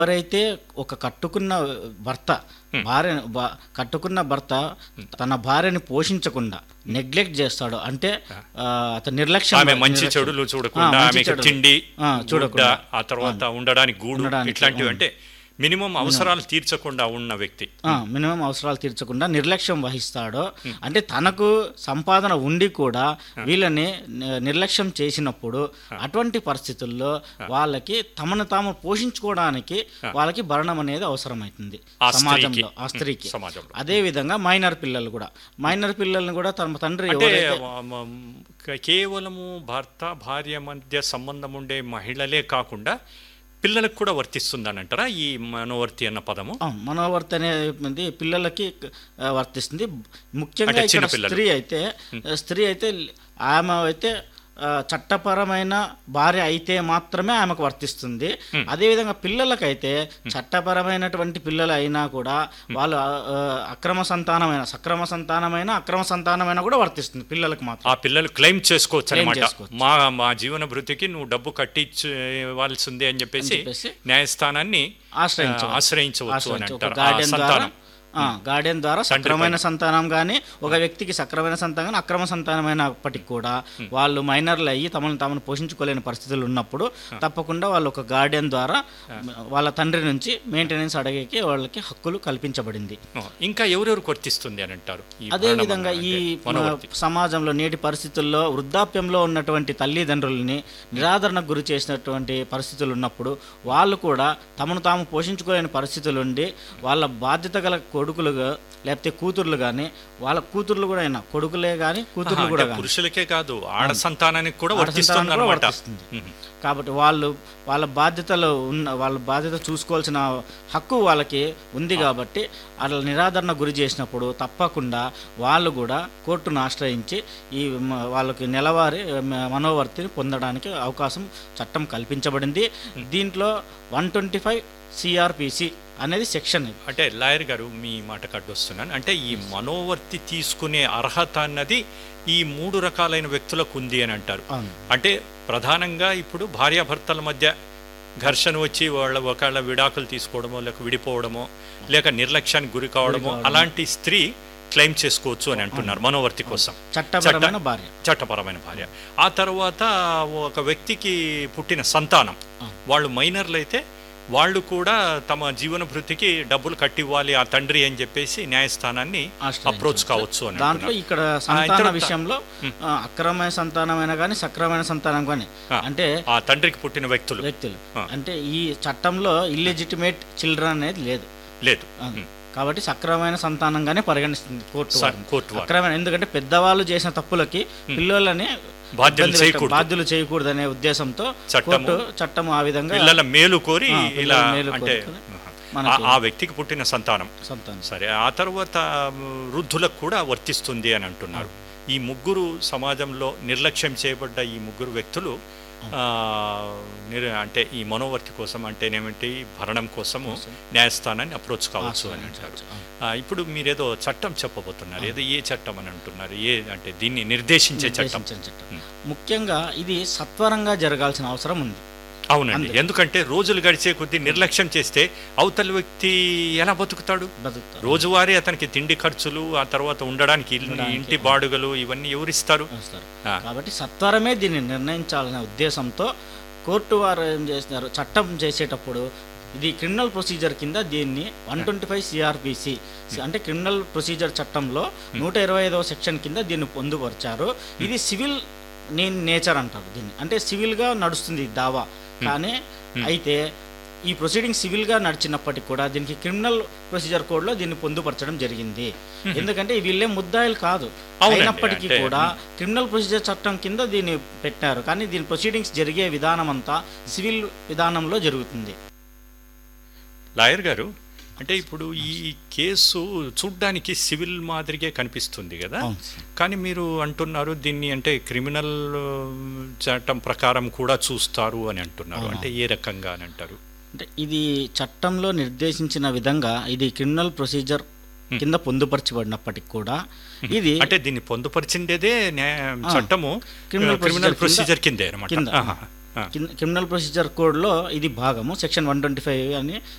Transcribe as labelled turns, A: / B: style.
A: ఎవరైతే ఒక కట్టుకున్న భర్త భార్య భా- కట్టుకున్న భర్త తన భార్యని పోషించకుండా నెగ్లెక్ట్ చేస్తాడు అంటే ఆ, అతను నిర్లక్ష్యం
B: ఆమె మంచి
A: నిర్లక్ష్యం.
B: చెడులు
A: ఆ,
B: చూడకుండా
A: మంచి
B: ఆమెకి
A: చెడులు.
B: తిండి
A: ఆ,
B: గుడ్డ,
A: చూడకుండా
B: ఆ తర్వాత ఉండడానికి గూడు
A: ఉండడానికి,
B: ఇట్లాంటివి
A: అవును.
B: అంటే మినిమం అవసరాలు తీర్చకుండా ఉన్న వ్యక్తి
A: ఆ, మినిమం అవసరాలు తీర్చకుండా నిర్లక్ష్యం వహిస్తాడో అంటే తనకు సంపాదన ఉండి కూడా వీళ్ళని ని- నిర్లక్ష్యం చేసినప్పుడు అటువంటి పరిస్థితుల్లో వాళ్ళకి తమను తాము పోషించుకోవడానికి వాళ్ళకి భరణం అనేది అవసరమవుతుంది
B: ఆ స్త్రీకి.
A: సమాజంలో ఆ స్త్రీకి
B: సమాజంలో.
A: అదే విధంగా మైనర్ పిల్లలు కూడా మైనర్ పిల్లల్ని కూడా తమ తండ్రి
B: అంటే
A: ఎవరైతే
B: మ- మ- కేవలము భర్త భార్య మధ్య సంబంధం ఉండే మహిళలే కాకుండా పిల్లలకు కూడా వర్తిస్తుందని అంటారా ఈ మనోవర్తి అన్న పదము
A: ఆ, మనోవర్తి అనేది పిల్లలకి ఆ, వర్తిస్తుంది ముఖ్యంగా
B: అంటే
A: ఇక్కడ
B: చిన్న పిల్లలు.
A: స్త్రీ అయితే స్త్రీ అయితే ఆమె అయితే ఆ, చట్టపరమైన భార్య అయితే మాత్రమే ఆమెకు వర్తిస్తుంది అదేవిధంగా పిల్లలకైతే చట్టపరమైనటువంటి పిల్లలు అయినా కూడా వాళ్ళు ఆ, ఆ, అక్రమ సంతానమైన సక్రమ సంతానమైన అక్రమ సంతానమైన కూడా వర్తిస్తుంది పిల్లలకు మాత్రం
B: ఆ పిల్లలు క్లెయిమ్ చేసుకోవచ్చు
A: Claim
B: అనమాట
A: చేసుకోవచ్చు.
B: మా మా జీవన భృతికి నువ్వు డబ్బు కట్టించవలసిందే అని చెప్పేసి
A: చెప్పేసి
B: న్యాయస్థానాన్ని
A: ఆశ్రయించవచ్చు.
B: ఆ, ఆశ్రయించవచ్చు అని
A: ఆశ్రయించవచ్చు. ఒక
B: అంటారు ఆ
A: గార్డెన్ ద్వారా
B: సంతానం
A: ఆ, గార్డెన్ ద్వారా సక్రమైన సంతానం కానీ ఒక వ్యక్తికి సక్రమైన సంతానం కానీ అక్రమ సంతానమైనప్పటికీ కూడా వాళ్ళు మైనర్లు అయ్యి తమను తాము పోషించుకోలేని పరిస్థితులు ఉన్నప్పుడు తప్పకుండా వాళ్ళు ఒక గార్డెన్ ద్వారా వాళ్ళ తండ్రి నుంచి మెయింటెనెన్స్ అడిగేకి వాళ్ళకి హక్కులు కల్పించబడింది
B: ఆ, ఇంకా ఎవరెవరు వర్తిస్తుంది అని అంటారు ఈ
A: అదే
B: మరణం
A: విధంగా ఈ
B: అంటే మనోవర్తి.
A: మన సమాజంలో నేటి పరిస్థితుల్లో వృద్ధాప్యంలో ఉన్నటువంటి తల్లిదండ్రులని నిరాదరణకు గురి చేసినటువంటి పరిస్థితులు ఉన్నప్పుడు వాళ్ళు కూడా తమను తాము పోషించుకోలేని పరిస్థితులు ఉండి వాళ్ళ బాధ్యత గల కొడుకులుగా లేకపోతే కూతుర్లు కానీ వాళ్ళ కూతుర్లు కూడా అయినా కొడుకులే కానీ కూతుర్లు
B: ఆహా,
A: కూడా
B: అంటే
A: కానీ
B: పురుషులకే కాదు ఆడ సంతానానికి కూడా
A: ఆడ
B: వర్తిస్తుంది
A: సంతానానికి కూడా
B: అనమాట
A: వర్తిస్తుంది. కాబట్టి వాళ్ళు వాళ్ళ బాధ్యతలు ఉన్న వాళ్ళ బాధ్యత చూసుకోవాల్సిన హక్కు వాళ్ళకి ఉంది కాబట్టి అట్లా నిరాదరణ గురి చేసినప్పుడు తప్పకుండా వాళ్ళు కూడా కోర్టును ఆశ్రయించి ఈ మ- వాళ్ళకి నెలవారీ మ- మనోవర్తిని పొందడానికి అవకాశం చట్టం కల్పించబడింది దీంట్లో వన్ ట్వంటీ ఫైవ్ సిఆర్పిసి అనేది సెక్షన్ ఇది
B: అంటే లాయర్ గారు మీ మాట వస్తున్నాను అంటే ఈ మనోవర్తి తీసుకునే అర్హత అన్నది ఈ మూడు రకాలైన వ్యక్తులకు ఉంది అని అంటారు
A: అవును.
B: అంటే ప్రధానంగా ఇప్పుడు భార్యాభర్తల మధ్య ఘర్షణ వచ్చి వాళ్ళ ఒకళ్ళ విడాకులు తీసుకోవడమో లేక విడిపోవడమో లేక నిర్లక్ష్యానికి గురి కావడమో అలాంటి స్త్రీ క్లెయిమ్ చేసుకోవచ్చు అని అంటున్నారు మనోవర్తి కోసం
A: చట్టపరమైన భార్య
B: చట్టపరమైన భార్య ఆ తర్వాత ఒక వ్యక్తికి పుట్టిన సంతానం వాళ్ళు మైనర్లు అయితే వాళ్ళు కూడా తమ జీవన భృతికి డబ్బులు కట్టివ్వాలి ఆ తండ్రి అని చెప్పేసి న్యాయస్థానాన్ని
A: ఆశ్రయించవచ్చు.
B: అప్రోచ్ కావచ్చు అని
A: దాంట్లో
B: అంటున్నారు.
A: ఇక్కడ
B: ఆ,
A: సంతాన
B: తర్వాత-
A: విషయంలో ఆ, అక్రమమైన సంతానమైన కానీ సక్రమైన సంతానం కానీ
B: ఆ.
A: అంటే
B: ఆ తండ్రికి పుట్టిన వ్యక్తులు
A: వ్యక్తులు
B: ఆ.
A: అంటే ఈ చట్టంలో ఇల్లిజిటిమేట్ చిల్డ్రన్ అనేది లేదు
B: లేదు
A: ఆ. కాబట్టి సక్రమమైన సంతానంగానే పరిగణిస్తుంది కోర్టు
B: స-
A: వారిని.
B: కోర్టు వారు.
A: అక్రమైన ఎందుకంటే పెద్దవాళ్ళు చేసిన తప్పులకి పిల్లలని
B: బాధ్యులు
A: ఇబ్బంది పెట్ట-
B: చేయకూడదు.
A: బాధ్యులు చేయకూడదనే ఉద్దేశంతో
B: చట్టము-
A: కోర్టు చట్టం ఆ విధంగా
B: పిల్లల మేలు కోరి
A: ఆ,
B: ఇలా
A: పిల్లల మేలు
B: అంటే
A: కోరుకొని
B: ఆ,
A: మనకి-
B: ఆ వ్యక్తికి పుట్టిన సంతానం
A: సంతానం
B: సరే ఆ తర్వాత మ్, వృద్ధులకు కూడా వర్తిస్తుంది అని అంటున్నారు ఈ ముగ్గురు సమాజంలో నిర్లక్ష్యం చేయబడ్డ ఈ ముగ్గురు వ్యక్తులు ఆ, నిర్ అంటే ఈ మనోవర్తి కోసం అంటేనేమిటి భరణం కోసము న్యాయస్థానాన్ని అప్రోచ్ కావచ్చు అని అంటారు ఆ, ఇప్పుడు మీరేదో చట్టం చెప్పబోతున్నారు ఏదో ఏ చట్టం అని అంటున్నారు ఏ అంటే దీన్ని నిర్దేశించే చట్టం
A: నిర్దేశించిన చట్టం ముఖ్యంగా ఇది సత్వరంగా జరగాల్సిన అవసరం ఉంది
B: అవునండి ఎందుకంటే రోజులు గడిచే కొద్దీ నిర్లక్ష్యం చేస్తే అవతల వ్యక్తి ఎలా బతుకుతాడు
A: బతుకుతారు
B: రోజువారీ అతనికి తిండి ఖర్చులు ఆ తర్వాత ఉండడానికి ఇల్లు ఇంటి బాడుగలు ఇవన్నీ ఎవరిస్తారు
A: వస్తారు
B: ఆ.
A: కాబట్టి సత్వరమే దీన్ని నిర్ణయించాలనే ఉద్దేశంతో కోర్టు వారు ఏం చేస్తున్నారు చట్టం చేసేటప్పుడు ఇది క్రిమినల్ ప్రొసీజర్ కింద దీన్ని వన్ ట్వంటీ ఫైవ్ సిఆర్పిసి అంటే క్రిమినల్ ప్రొసీజర్ చట్టంలో నూట ఇరవై ఐదవ సెక్షన్ కింద దీన్ని పొందుపరిచారు ఇది సివిల్ నేను నేచర్ అంటారు దీన్ని అంటే సివిల్గా నడుస్తుంది ఈ దావా కానీ అయితే ఈ ప్రొసీడింగ్ సివిల్గా నడిచినప్పటికీ కూడా దీనికి క్రిమినల్ ప్రొసీజర్ కోడ్లో దీన్ని పొందుపరచడం జరిగింది ఎందుకంటే వీళ్ళే ముద్దాయిలు కాదు
B: అవునండి,
A: అయినప్పటికీ
B: అంటే-
A: కూడా క్రిమినల్ ప్రొసీజర్ చట్టం కింద దీన్ని పెట్టారు కానీ దీని ప్రొసీడింగ్స్ జరిగే విధానం అంతా సివిల్ విధానంలో జరుగుతుంది
B: లాయర్ గారు అంటే ఇప్పుడు ఈ కేసు చూడ్డానికి సివిల్ మాదిరిగే కనిపిస్తుంది కదా
A: అవును.
B: కానీ మీరు అంటున్నారు దీన్ని అంటే క్రిమినల్ ఆ, చట్టం ప్రకారం కూడా చూస్తారు అని అంటున్నారు అంటే ఏ రకంగా అని అంటారు
A: అంటే ఇది చట్టంలో నిర్దేశించిన విధంగా ఇది క్రిమినల్ ప్రొసీజర్ కింద పొందుపరచబడినప్పటికీ కూడా ఇది
B: అంటే దీన్ని పొందుపరిచిండేదే న్యాయ చట్టము
A: క్రిమినల్
B: క్రిమినల్
A: ప్రొసీజర్
B: ప్రొసీజర్ కిందే అనమాట
A: కింద.
B: ఆహా. ఆ.
A: క్రిమినల్ ప్రొసీజర్ కోడ్లో ఇది భాగము సెక్షన్ వన్ ట్వంటీ ఫైవ్ అని